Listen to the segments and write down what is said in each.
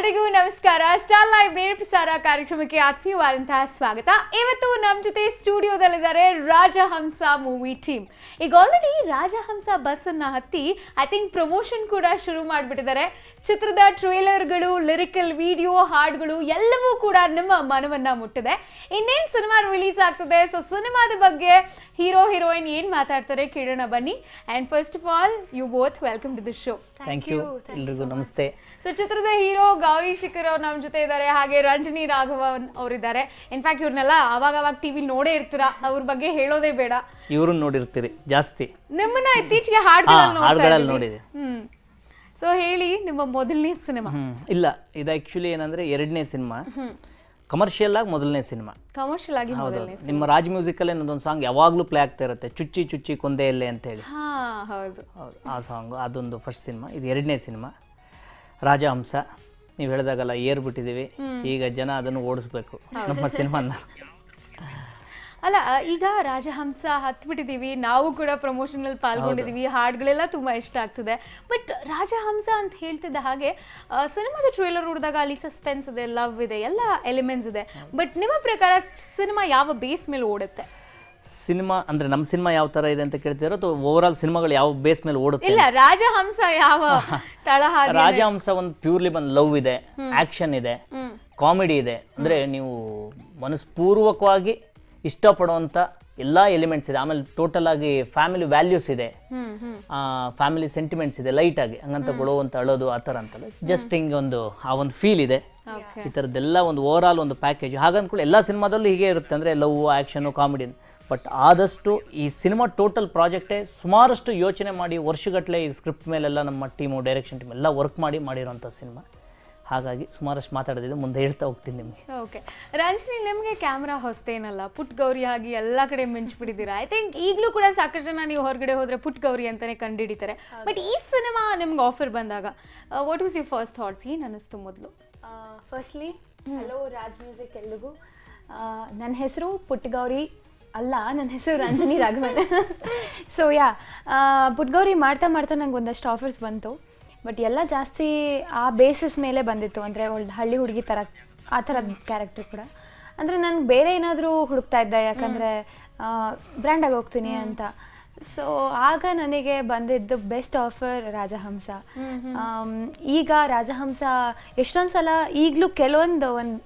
ಎಲ್ಲರಿಗೂ ನಮಸ್ಕಾರ star live ನೇರ ಪ್ರಸಾರ ಕಾರ್ಯಕ್ರಮಕ್ಕೆ ಆತ್ಮೀಯವಾದಂತಹ ಸ್ವಾಗತ ಇವತ್ತು ನಮ್ಮ ಜೊತೆ ಸ್ಟುಡಿಯೋದಲ್ಲಿದ್ದಾರೆ ರಾಜಹಂಸ ಮೂವಿ ಟೀಮ್ ಈಗ ಆಲ್ರೆಡಿ ರಾಜಹಂಸ ಬಸ್ ಅನ್ನ ಹತ್ತಿ ಐ ಥಿಂಕ್ ಪ್ರಮೋಷನ್ ಕೂಡ ಶುರು ಮಾಡಿಬಿಟ್ಟಿದ್ದಾರೆ ಚಿತ್ರದ ಟ್ರೇಲರ್ಗಳು ಲಿರಿಕಲ್ ವಿಡಿಯೋ ಹಾಡುಗಳು ಎಲ್ಲವೂ ಕೂಡ ನಿಮ್ಮ ಮನವನ್ನ ಮುಟ್ಟಿದೆ ಇನ್ನೇನು ಸಿನಿಮಾ ರಿಲೀಸ್ ಆಗ್ತದೆ ಸೊ ಸಿನಿಮಾದ ಬಗ್ಗೆ ಹೀರೋ ಹೀರೋಯಿನ್ ಏನ್ ಮಾತಾಡ್ತಾರೆ ಕೇಳೋಣ ಬನ್ನಿ and first of all you both welcome to the show thank you ಎಲ್ರಿಗೂ ನಮಸ್ತೆ ಸೊ ಚಿತ್ರದ ಹೀರೋ ಗೌರಿ ಶಿಖರ್ ಅವ್ರು ನಮ್ಮ ಜೊತೆ ಇದ್ದಾರೆ ಹಾಗೆ ರಂಜನಿ ರಾಘವನ್ ಅವರಿದ್ದಾರೆ ಇನ್ಫ್ಯಾಕ್ಟ್ ಇವ್ರನ್ನೆಲ್ಲ ಅವಾಗ ಅವಾಗ ಟಿವಿ ನೋಡೇ ಇರ್ತೀರಾ ಅವ್ರ ಬಗ್ಗೆ ಹೇಳೋದೇ ಬೇಡ ಇವ್ರನ್ನ ನೋಡಿರ್ತೀರಿ ಜಾಸ್ತಿ ನಿಮ್ಮನ್ನ ಇತ್ತೀಚೆಗೆ ಹಾಡುಗಳಲ್ಲಿ ಹಾ, ಹಾಡುಗಳಲ್ಲಿ ನೋಡಿದೆ. ಹ್ಮ್ ಸೊ ಹೇಳಿ ನಿಮ್ಮ ಮೊದಲನೇ ಸಿನಿಮಾ ಹ್ಮ್ ಇಲ್ಲ ಇದು ಆ್ಯಕ್ಚುಲಿ ಏನಂದ್ರೆ ಎರಡನೇ ಸಿನಿಮಾ ಕಮರ್ಷಿಯಲ್ ಆಗಿ ಮೊದಲನೇ ಸಿನಿಮಾ ಕಮರ್ಷಿಯಲ್ ಆಗಿ ಹೌದು ಮೊದಲನೇ ನಿಮ್ಮ ರಾಜ್ ಮ್ಯೂಸಿಕಲ್ಲಿ ಒಂದೊಂದು ಸಾಂಗ್ ಯಾವಾಗಲೂ ಪ್ಲೇ ಆಗ್ತಾ ಇರುತ್ತೆ ಚುಚ್ಚಿ ಚುಚ್ಚಿ ಕೊಂದೆ ಎಲ್ಲೆ ಅಂತೇಳಿ ಹಾ ಹೌದು ಹೌದು ಆ ಸಾಂಗು ಅದೊಂದು ಫಸ್ಟ್ ಸಿನಿಮಾ ಇದು ಎರಡನೇ ಸಿನಿಮಾ ರಾಜಹಂಸ ನೀವು ಹೇಳಿದಾಗಲ್ಲ ಏರ್ಬಿಟ್ಟಿದ್ದೀವಿ ಈಗ ಜನ ಅದನ್ನು ಓಡಿಸ್ಬೇಕು ನಮ್ಮ ಸಿನಿಮಾನ ಅಲ್ಲ ಈಗ ರಾಜಹಂಸ ಹತ್ಬಿಟ್ಟಿದೀವಿ ನಾವು ಕೂಡ ಪ್ರಮೋಷನ್ ಅಲ್ಲಿ ಪಾಲ್ಗೊಂಡಿದೀವಿ ಹಾಡುಗಳೆಲ್ಲ ತುಂಬಾ ಇಷ್ಟ ಆಗ್ತದೆ ಬಟ್ ರಾಜಹಂಸ ಅಂತ ಹೇಳ್ತಿದ್ದ ಹಾಗೆ ಸಿನಿಮಾದ ಟ್ರೇಲರ್ ನೋಡಿದಾಗ ಅಲ್ಲಿ ಸಸ್ಪೆನ್ಸ್ ಇದೆ ಲವ್ ಇದೆ ಎಲ್ಲ ಎಲಿಮೆಂಟ್ಸ್ ಇದೆ ಬಟ್ ನಿಮ್ಮ ಪ್ರಕಾರ ಸಿನಿಮಾ ಯಾವ ಬೇಸ್ ಮೇಲೆ ಓಡುತ್ತೆ ಸಿನಿಮಾ ಅಂದ್ರೆ ನಮ್ಮ ಸಿನಿಮಾ ಯಾವ ಥರ ಇದೆ ಅಂತ ಕೇಳ್ತಿರೋ ಅಥವಾ ಓವರ್ ಆಲ್ ಸಿನಿಮಾಗಳು ಯಾವ ಬೇಸ್ ಮೇಲೆ ಓಡುತ್ತೆ ಇಲ್ಲ ರಾಜಹಂಸ ಯಾವ ತಳಹಾದಿ ರಾಜಹಂಸ ಒಂದು ಪ್ಯೂರ್ಲಿ ಬಂದು ಲವ್ ಇದೆ ಆಕ್ಷನ್ ಇದೆ ಕಾಮಿಡಿ ಇದೆ ಅಂದ್ರೆ ನೀವು ಮನಸ್ಪೂರ್ವಕವಾಗಿ ಇಷ್ಟಪಡುವಂಥ ಎಲ್ಲ ಎಲಿಮೆಂಟ್ಸ್ ಇದೆ ಆಮೇಲೆ ಟೋಟಲ್ ಆಗಿ ಫ್ಯಾಮಿಲಿ ವ್ಯಾಲ್ಯೂಸ್ ಇದೆ ಹ್ಮ್ ಹ್ಮ್ ಫ್ಯಾಮಿಲಿ ಸೆಂಟಿಮೆಂಟ್ಸ್ ಇದೆ ಲೈಟ್ ಆಗಿ ಹಂಗಂತ ಕೊಡುವಂತ ಅಳೋದು ಆ ಥರ ಅಂತಲ್ಲ ಜಸ್ಟ್ ಹಿಂಗೆ ಒಂದು ಆ ಒಂದು ಫೀಲ್ ಇದೆ ಓಕೆ ಈ ಥರದ್ದೆಲ್ಲ ಒಂದು ಓವರ್ ಆಲ್ ಒಂದು ಪ್ಯಾಕೇಜ್ ಹಾಗಂದ್ಕೊಳ್ಳಿ ಎಲ್ಲ ಸಿನಿಮಾದಲ್ಲೂ ಹೀಗೆ ಇರುತ್ತೆ ಅಂದರೆ ಲವ್ ಆ್ಯಕ್ಷನು ಕಾಮಿಡಿ ಬಟ್ ಆದಷ್ಟು ಈ ಸಿನಿಮಾ ಟೋಟಲ್ ಪ್ರಾಜೆಕ್ಟೇ ಸುಮಾರಷ್ಟು ಯೋಚನೆ ಮಾಡಿ ವರ್ಷಗಟ್ಟಲೆ ಈ ಸ್ಕ್ರಿಪ್ಟ್ ಮೇಲೆಲ್ಲ ನಮ್ಮ ಟೀಮು ಡೈರೆಕ್ಷನ್ ಟೀಮ್ ಎಲ್ಲ ವರ್ಕ್ ಮಾಡಿ ಮಾಡಿರೋಂಥ ಸಿನಿಮಾ ಹಾಗಾಗಿ ಸುಮಾರಷ್ಟು ಮಾತಾಡೋದಿದೆ ಮುಂದೆ ಹೇಳ್ತಾ ಹೋಗ್ತೀನಿ ನಿಮಗೆ ಓಕೆ ರಂಜನಿ ನಿಮಗೆ ಕ್ಯಾಮ್ರಾ ಹೊಸ್ತೇನಲ್ಲ ಪುಟ್ ಗೌರಿ ಆಗಿ ಎಲ್ಲ ಕಡೆ ಮಿಂಚ್ಬಿಟ್ಟಿದ್ದೀರಾ ಐ ಥಿಂಕ್ ಈಗಲೂ ಕೂಡ ಸಾಕಷ್ಟು ಜನ ನೀವು ಹೊರಗಡೆ ಹೋದ್ರೆ ಪುಟ್ ಗೌರಿ ಅಂತಾನೆ ಕಂಡುಹಿಡಿತಾರೆ ಬಟ್ ಈ ಸಿನಿಮಾ ನಿಮ್ಗೆ ಆಫರ್ ಬಂದಾಗ what was you first thoughts ಏನು ಅನ್ನಿಸ್ತು ಮೊದಲು ಫಸ್ಟ್ಲಿ ಹಲೋ ರಾಜ್ ಮ್ಯೂಸಿಕ್ ಎಲ್ರಿಗೂ ನನ್ನ ಹೆಸರು ಪುಟ್ಟಗೌರಿ ಅಲ್ಲ ನನ್ನ ಹೆಸರು ರಂಜನಿ ರಾಘವನ್ ಸೊ ಯಾ ಪುಟ್ಟಗೌರಿ ಮಾಡ್ತಾ ಮಾಡ್ತಾ ನಂಗೆ ಒಂದಷ್ಟು ಆಫರ್ಸ್ ಬಂತು ಬಟ್ ಎಲ್ಲ ಜಾಸ್ತಿ ಆ ಬೇಸಿಸ್ ಮೇಲೆ ಬಂದಿತ್ತು ಅಂದರೆ ಒಳ್ಳೆ ಹಳ್ಳಿ ಹುಡುಗಿ ಥರ ಆ ಥರದ ಕ್ಯಾರೆಕ್ಟರ್ ಕೂಡ ಅಂದರೆ ನಾನು ಬೇರೆ ಏನಾದರೂ ಹುಡುಕ್ತಾ ಇದ್ದೆ ಯಾಕಂದರೆ ಬ್ರ್ಯಾಂಡಾಗಿ ಹೋಗ್ತೀನಿ ಅಂತ ಸೊ ಆಗ ನನಗೆ ಬಂದಿದ್ದು ಬೆಸ್ಟ್ ಆಫರ್ ರಾಜಹಂಸ ಆಮ್, ಈಗ ರಾಜಹಂಸ ಎಷ್ಟೊಂದು ಸಲ ಈಗಲೂ ಕೆಲವೊಂದು ಒಂದು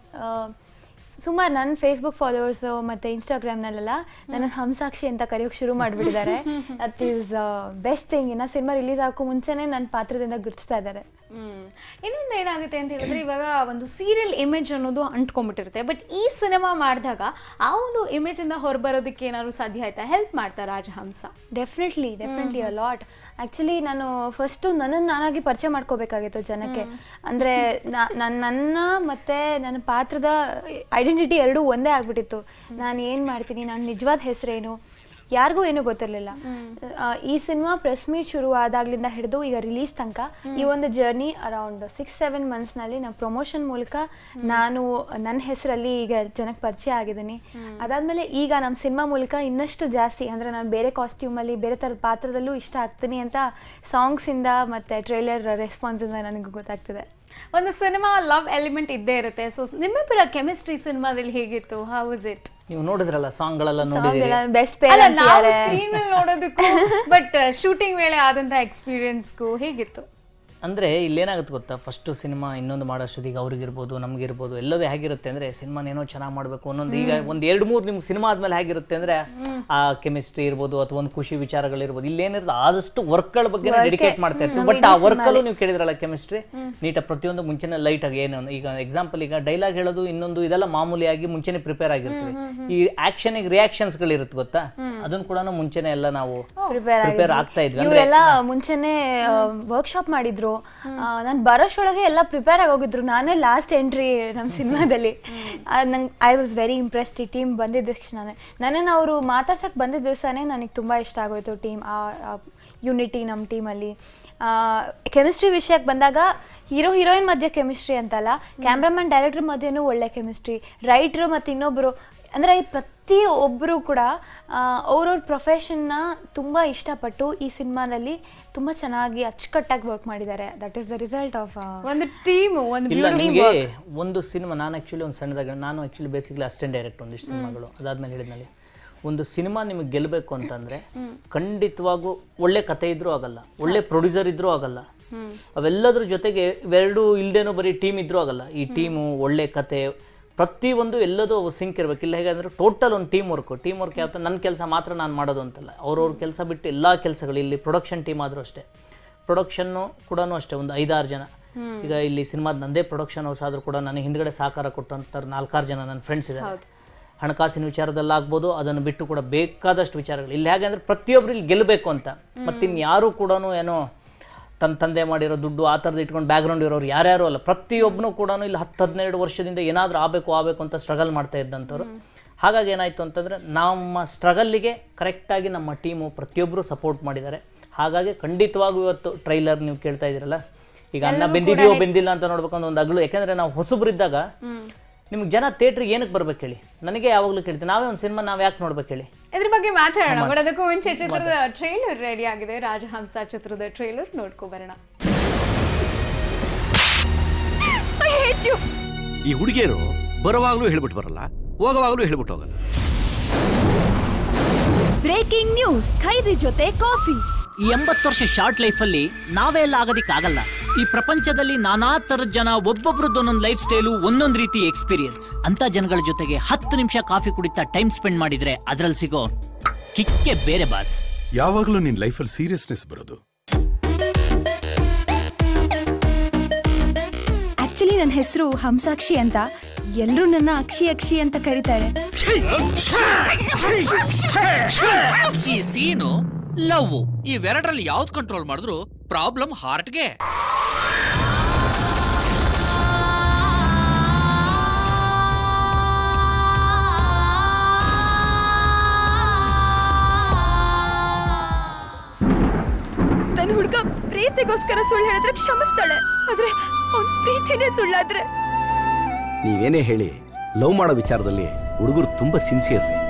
ಸುಮಾರು ನನ್ನ ಫೇಸ್ಬುಕ್ ಫಾಲೋವರ್ಸು ಮತ್ತು ಇನ್ಸ್ಟಾಗ್ರಾಮ್ನಲ್ಲೆಲ್ಲ ನನ್ನ ಹಂಸಾಕ್ಷಿ ಅಂತ ಕರೆಯೋಕೆ ಶುರು ಮಾಡಿಬಿಟ್ಟಿದ್ದಾರೆ ದಟ್ ಈಸ್ ಬೆಸ್ಟ್ ಥಿಂಗ್ ಇನ್ನು ಸಿನಿಮಾ ರಿಲೀಸ್ ಆಗೋ ಮುಂಚೆನೇ ನನ್ನ ಪಾತ್ರದಿಂದ ಗುರುತಿಸ್ತಾ ಇದ್ದಾರೆ ಇನ್ನೊಂದು ಏನಾಗುತ್ತೆ ಅಂತ ಹೇಳಿದ್ರೆ ಇವಾಗ ಒಂದು ಸೀರಿಯಲ್ ಇಮೇಜ್ ಅನ್ನೋದು ಅಂಟ್ಕೊಂಡ್ಬಿಟ್ಟಿರುತ್ತೆ ಬಟ್ ಈ ಸಿನಿಮಾ ಮಾಡಿದಾಗ ಆ ಒಂದು ಇಮೇಜ್ ಇಂದ ಹೊರಬರೋದಕ್ಕೆ ಏನಾದ್ರು ಸಾಧ್ಯ ಆಯ್ತಾ ಹೆಲ್ಪ್ ಮಾಡ್ತಾ Rajahamsa definitely definitely a lot actually ನಾನು ಫಸ್ಟು ನನ್ನನ್ನು ನಾನಾಗಿ ಪರಿಚಯ ಮಾಡ್ಕೋಬೇಕಾಗಿತ್ತು ಜನಕ್ಕೆ ಅಂದರೆ ನನ್ನ ನನ್ನ ಮತ್ತು ನನ್ನ ಪಾತ್ರದ ಐಡೆಂಟಿಟಿ ಎರಡೂ ಒಂದೇ ಆಗ್ಬಿಟ್ಟಿತ್ತು ನಾನು ಏನು ಮಾಡ್ತೀನಿ ನನ್ನ ನಿಜವಾದ ಹೆಸರೇನು ಯಾರಿಗೂ ಏನೂ ಗೊತ್ತಿರಲಿಲ್ಲ ಈ ಸಿನಿಮಾ ಪ್ರೆಸ್ ಮೀಟ್ ಶುರು ಆದಾಗ್ಲಿಂದ ಹಿಡಿದು ಈಗ ರಿಲೀಸ್ ತನಕ ಈ ಒಂದು ಜರ್ನಿ ಅರೌಂಡ್ ಸಿಕ್ಸ್ ಸೆವೆನ್ ಮಂತ್ಸ್ನಲ್ಲಿ ನಾವು ಪ್ರಮೋಷನ್ ಮೂಲಕ ನಾನು ನನ್ನ ಹೆಸರಲ್ಲಿ ಈಗ ಜನಕ್ಕೆ ಪರಿಚಯ ಆಗಿದ್ದೀನಿ ಅದಾದಮೇಲೆ ಈಗ ನಮ್ಮ ಸಿನಿಮಾ ಮೂಲಕ ಇನ್ನಷ್ಟು ಜಾಸ್ತಿ ಅಂದರೆ ನಾನು ಬೇರೆ ಕಾಸ್ಟ್ಯೂಮಲ್ಲಿ ಬೇರೆ ಥರದ ಪಾತ್ರದಲ್ಲೂ ಇಷ್ಟ ಆಗ್ತೀನಿ ಅಂತ ಸಾಂಗ್ಸಿಂದ ಮತ್ತು ಟ್ರೈಲರ್ ರೆಸ್ಪಾನ್ಸಿಂದ ನನಗೆ ಗೊತ್ತಾಗ್ತಿದೆ ಒಂದು ಸಿನಿಮಾ ಲವ್ ಎಲಿಮೆಂಟ್ ಇದ್ದೇ ಇರುತ್ತೆ ಸೊ ನಿಮ್ಮಿಬ್ಬರ ಕೆಮಿಸ್ಟ್ರಿ ಸಿನಿಮಾದಲ್ಲಿ ಹೇಗಿತ್ತು ಹೌ ಇಸ್ ಇಟ್ ನೀವು ನೋಡಿದ್ರಲ್ಲ ಸಾಂಗ್ಗಳೆಲ್ಲ ನೋಡಿದಿರಿ ಬೆಸ್ಟ್ ಪೇರ್ ಅಲ್ಲ ನಾವು ಸ್ಕ್ರೀನ್ ಮೇಲೆ ನೋಡೋದಕ್ಕೂ ಬಟ್ ಶೂಟಿಂಗ್ ವೇಳೆ ಆದಂತಹ ಎಕ್ಸ್ಪೀರಿಯನ್ಸ್ಗೂ ಹೇಗಿತ್ತು ಅಂದರೆ ಇಲ್ಲೇನಾಗುತ್ತೆ ಗೊತ್ತಾ ಫಸ್ಟು ಸಿನಿಮಾ ಇನ್ನೊಂದು ಮಾಡೋಷ್ಟೊತ್ತಿಗೆ ಅವ್ರಿಗಿರ್ಬೋದು ನಮಗಿರ್ಬೋದು ಎಲ್ಲದೇ ಹೇಗಿರುತ್ತೆ ಅಂದರೆ ಸಿನಿಮಾನೇನೋ ಚೆನ್ನಾಗಿ ಮಾಡಬೇಕು ಒಂದೊಂದು ಈಗ ಒಂದು ಎರಡು ಮೂರು ನಿಮ್ಗೆ ಸಿನಿಮಾ ಆದ್ಮೇಲೆ ಹೇಗಿರುತ್ತೆ ಅಂದರೆ ಆ ಕೆಮಿಸ್ಟ್ರಿ ಇರ್ಬೋದು ಅಥವಾ ಒಂದು ಖುಷಿ ವಿಚಾರಗಳಿರ್ಬೋದು ಇಲ್ಲೇನಿರೋದು ಆದಷ್ಟು ವರ್ಕ್ಗಳ ಬಗ್ಗೆ ಡೆಡಿಕೇಟ್ ಮಾಡ್ತಾ ಇರ್ತೀವಿ ಬಟ್ ಆ ವರ್ಕಲ್ಲೂ ನೀವು ಕೇಳಿದ್ರಲ್ಲ ಕೆಮಿಸ್ಟ್ರಿ ನೀಟಾಗಿ ಪ್ರತಿಯೊಂದು ಮುಂಚೆನೇ ಲೈಟ್ ಆಗಿ ಏನು ಈಗ ಎಕ್ಸಾಂಪಲ್ ಈಗ ಡೈಲಾಗ್ ಹೇಳೋದು ಇನ್ನೊಂದು ಇದೆಲ್ಲ ಮಾಮೂಲಿಯಾಗಿ ಮುಂಚೆನೆ ಪ್ರಿಪೇರ್ ಆಗಿರ್ತೀವಿ ಈ ಆಕ್ಷನಿಗೆ ರಿಯಾಕ್ಷನ್ಸ್ಗಳು ಇರುತ್ತೆ ಗೊತ್ತಾ ಅದನ್ನು ಕೂಡ ಮುಂಚೆನೆ ಎಲ್ಲ ನಾವು ಪ್ರಿಪೇರ್ ಪ್ರಿಪೇರ್ ಆಗ್ತಾ ಇದ್ವಿ ಅಂದ್ರೆ ಇವರೆಲ್ಲ ಮುಂಚೆನೆ ವರ್ಕ್ಶಾಪ್ ಮಾಡಿದ್ರು ನಾನು ಬರೋಷ್ಟೊಳಗೆ ಎಲ್ಲ ಪ್ರಿಪೇರ್ ಆಗಿ ಹೋಗಿದ್ರು ನಾನೇ ಲಾಸ್ಟ್ ಎಂಟ್ರಿ ನಮ್ಮ ಸಿನಿಮಾದಲ್ಲಿ ನಂಗೆ ಐ ವಾಸ್ ವೆರಿ ಇಂಪ್ರೆಸ್ಡ್ ಈ ಟೀಮ್ ಬಂದಿದ್ದ ತಕ್ಷಣನೇ ನನ್ನನ್ನು ಅವರು ಮಾತಾಡ್ಸಕ್ಕೆ ಬಂದಿದ್ದ ದಿವಸನೇ ನನಗೆ ತುಂಬ ಇಷ್ಟ ಆಗೋಯ್ತು ಟೀಮ್ ಆ ಯೂನಿಟಿ ನಮ್ಮ ಟೀಮಲ್ಲಿ ಕೆಮಿಸ್ಟ್ರಿ ವಿಷಯಕ್ಕೆ ಬಂದಾಗ ಹೀರೋ ಹೀರೋಯಿನ್ ಮಧ್ಯೆ ಕೆಮಿಸ್ಟ್ರಿ ಅಂತಲ್ಲ ಕ್ಯಾಮ್ರಾಮನ್ ಡೈರೆಕ್ಟರ್ ಮಧ್ಯೆನೂ ಒಳ್ಳೆ ಕೆಮಿಸ್ಟ್ರಿ ರೈಟ್ರು ಮತ್ತು ಇನ್ನೊಬ್ಬರು ಅಂದರೆ ಪ್ರತಿ ಒಬ್ಬರು ಕೂಡ ಅವ್ರವ್ರ ಪ್ರೊಫೆಷನ್ನ ತುಂಬ ಇಷ್ಟಪಟ್ಟು ಈ ಸಿನಿಮಾದಲ್ಲಿ ತುಂಬ ಚೆನ್ನಾಗಿ ಅಚ್ಚುಕಟ್ಟಾಗಿ ವರ್ಕ್ ಮಾಡಿದ್ದಾರೆ that is the result of ಒಂದು ಟೀಮ್ ಒಂದು ಇಲ್ಲ ಬ್ಯೂಟಿಫುಲ್ ನಿಮಗೆ ಒಂದು ಸಿನಿಮಾ ನಾನು ಆ್ಯಕ್ಚುಲಿ ಒಂದು ಸಣ್ಣದಾಗಿ ನಾನು ಆ್ಯಕ್ಚುಲಿ ಬೇಸಿಕ್ಲಿ ಅಸಿಸ್ಟೆಂಟ್ ಡೈರೆಕ್ಟ್ ಒಂದಿಷ್ಟು ಸಿನಿಮಾಗಳು ಅದಾದ್ಮೇಲೆ ಹೇಳಿದ್ನಲ್ಲಿ ಒಂದು ಸಿನಿಮಾ ನಿಮಗೆ ಗೆಲ್ಲಬೇಕು ಅಂತಂದ್ರೆ ಖಂಡಿತವಾಗೂ ಒಳ್ಳೆ ಕತೆ ಇದ್ರೂ ಆಗಲ್ಲ ಒಳ್ಳೆ ಪ್ರೊಡ್ಯೂಸರ್ ಇದ್ರೂ ಆಗಲ್ಲ ಅವೆಲ್ಲದ್ರ ಜೊತೆಗೆ ಇವೆರಡು ಇಲ್ದೇನೋ ಬರೀ ಟೀಮ್ ಇದ್ರೂ ಆಗಲ್ಲ ಈ ಟೀಮು ಒಳ್ಳೆ ಕತೆ ಪ್ರತಿಯೊಂದು ಎಲ್ಲದೂ ಸಿಂಕ್ ಇರಬೇಕು ಇಲ್ಲ ಹೇಗಂದ್ರೆ ಟೋಟಲ್ ಒಂದು ಟೀಮ್ ವರ್ಕು ಟೀಮ್ ವರ್ಕ್ ಯಾವ ನನ್ನ ಕೆಲಸ ಮಾತ್ರ ನಾನು ಮಾಡೋದು ಅಂತಲ್ಲ ಅವ್ರವ್ರ ಕೆಲಸ ಬಿಟ್ಟು ಎಲ್ಲ ಕೆಲಸಗಳು ಇಲ್ಲಿ ಪ್ರೊಡಕ್ಷನ್ ಟೀಮ್ ಆದರೂ ಅಷ್ಟೇ ಪ್ರೊಡಕ್ಷನ್ನು ಕೂಡ ಅಷ್ಟೇ ಒಂದು ಐದಾರು ಜನ ಈಗ ಇಲ್ಲಿ ಸಿನಿಮಾದ ನಂದೇ ಪ್ರೊಡಕ್ಷನ್ ಹೌಸ್ ಆದರೂ ಕೂಡ ನನಗೆ ಹಿಂದ್ಗಡೆ ಸಹಕಾರ ಕೊಟ್ಟಂತ ನಾಲ್ಕಾರು ಜನ ನನ್ನ ಫ್ರೆಂಡ್ಸ್ ಇದ್ದಾರೆ ಹಣಕಾಸಿನ ವಿಚಾರದಲ್ಲಾಗ್ಬೋದು ಅದನ್ನು ಬಿಟ್ಟು ಕೂಡ ಬೇಕಾದಷ್ಟು ವಿಚಾರಗಳು ಇಲ್ಲಿ ಹೇಗೆ ಅಂದರೆ ಪ್ರತಿಯೊಬ್ಬರು ಇಲ್ಲಿ ಗೆಲ್ಲಬೇಕು ಅಂತ ಮತ್ತಿನ್ಯಾರೂ ಕೂಡ ಏನೋ ತನ್ನ ತಂದೆ ಮಾಡಿರೋ ದುಡ್ಡು ಆ ಥರದ್ದು ಇಟ್ಕೊಂಡು ಬ್ಯಾಕ್ಗ್ರೌಂಡ್ ಇರೋರು ಯಾರ್ಯಾರು ಅಲ್ಲ ಪ್ರತಿಯೊಬ್ಬನು ಕೂಡ ಇಲ್ಲಿ ಹತ್ತು ಹದಿನೆರಡು ವರ್ಷದಿಂದ ಏನಾದರೂ ಆಗಬೇಕು ಆಗಬೇಕು ಅಂತ ಸ್ಟ್ರಗಲ್ ಮಾಡ್ತಾ ಇದ್ದಂಥವ್ರು ಹಾಗಾಗಿ ಏನಾಯಿತು ಅಂತಂದರೆ ನಮ್ಮ ಸ್ಟ್ರಗಲ್ಲಿಗೆ ಕರೆಕ್ಟಾಗಿ ನಮ್ಮ ಟೀಮು ಪ್ರತಿಯೊಬ್ಬರು ಸಪೋರ್ಟ್ ಮಾಡಿದ್ದಾರೆ ಹಾಗಾಗಿ ಖಂಡಿತವಾಗೂ ಇವತ್ತು ಟ್ರೈಲರ್ ನೀವು ಕೇಳ್ತಾ ಇದ್ದೀರಲ್ಲ ಈಗ ಅನ್ನ ಬೆಂದಿದೆಯೋ ಬೆಂದಿಲ್ಲ ಅಂತ ನೋಡ್ಬೇಕು ಅನ್ನೋ ಒಂದು ಅಗಲು ಯಾಕೆಂದರೆ ನಾವು ಹೊಸಬ್ರಿದ್ದಾಗ ನಿಮ್ಗೆ ಜನ ಥಿಯೇಟ್ರಿಗೆ ಏನಕ್ಕೆ ಬರ್ಬೇಕು ಹೇಳಿ ನನಗೆ ಯಾವಾಗಲೂ ಕೇಳ್ತೀನಿ ನಾವೇ ಒಂದು ಸಿನಿಮಾ ನಾವು ಯಾಕೆ ನೋಡ್ಬೇಕು ಹೇಳಿ ಇದ್ರ ಬಗ್ಗೆ ಮಾತಾಡೋಣ ಬಟ್ ಅದಕ್ಕೂ ಮುಂಚೆ ಚಿತ್ರದ ಟ್ರೈಲರ್ ರೆಡಿ ಆಗಿದೆ ರಾಜಹಂಸ ಚಿತ್ರದ ಟ್ರೈಲರ್ ನೋಡ್ಕೊ ಬರೋಣ ಈ ಹುಡುಗಿಯರು ಬರುವಾಗಲೂ ಹೇಳ್ಬಿಟ್ಟು ಬರಲ್ಲ ಹೋಗುವಾಗಲೂ ಹೇಳ್ಬಿಟ್ಟು ಹೋಗಲ್ಲ ಬ್ರೇಕಿಂಗ್ ನ್ಯೂಸ್ ಖೈದಿ ಜೊತೆ ಕಾಫಿ ಈ ಎಂಬತ್ತು ವರ್ಷ ಶಾರ್ಟ್ ಲೈಫಲ್ಲಿ ನಾವೇ ಎಲ್ಲ ಆಗೋದಿಕ್ಕಾಗಲ್ಲ ಈ ಪ್ರಪಂಚದಲ್ಲಿ ನಾನಾ ತರದ ಜನ ಒಬ್ಬೊಬ್ರದ್ದು ಒಂದೊಂದು ಲೈಫ್ ಸ್ಟೈಲು ಒಂದೊಂದು ರೀತಿ ಎಕ್ಸ್ಪೀರಿಯನ್ಸ್ ಅಂತ ಜನಗಳ ಜೊತೆಗೆ ಹತ್ತು ನಿಮಿಷ ಕಾಫಿ ಕುಡಿತಾ ಟೈಮ್ ಸ್ಪೆಂಡ್ ಮಾಡಿದ್ರೆ ಅದ್ರಲ್ಲಿ ಸಿಗೋ ಕಿಕ್ಕೆ ಬೇರೆ ಬಾಸ್ ಯಾವಾಗಲೂ ನಿನ್ ಲೈಫಲ್ಲಿ ಸೀರಿಯಸ್ನೆಸ್ ಬರೋದು ಆಕ್ಚುಲಿ ನನ್ನ ಹೆಸರು ಹಂಸಾಕ್ಷಿ ಅಂತ ಎಲ್ಲರೂ ನನ್ನ ಅಕ್ಷಿ ಅಕ್ಷಿ ಅಂತ ಕರೀತಾರೆ ಈ ಸೀನು ಲವ್ ಇವೆರಡರಲ್ಲಿ ಯಾವ್ದು ಕಂಟ್ರೋಲ್ ಮಾಡಿದ್ರು ಪ್ರಾಬ್ಲಮ್ ಹಾರ್ಟ್ಗೆ ತನ್ನ ಹುಡುಗ ಪ್ರೀತಿಗೋಸ್ಕರ ಸುಳ್ಳು ಹೇಳಿದ್ರೆ ಕ್ಷಮಿಸ್ತಾಳೆ ಆದ್ರೆ ಅವ್ನ್ ಪ್ರೀತಿನೇ ಸುಳ್ಳಾದ್ರೆ ನೀವೇನೇ ಹೇಳಿ ಲವ್ ಮಾಡೋ ವಿಚಾರದಲ್ಲಿ ಹುಡುಗರು ತುಂಬಾ ಸಿನ್ಸಿಯರ್ ರೀ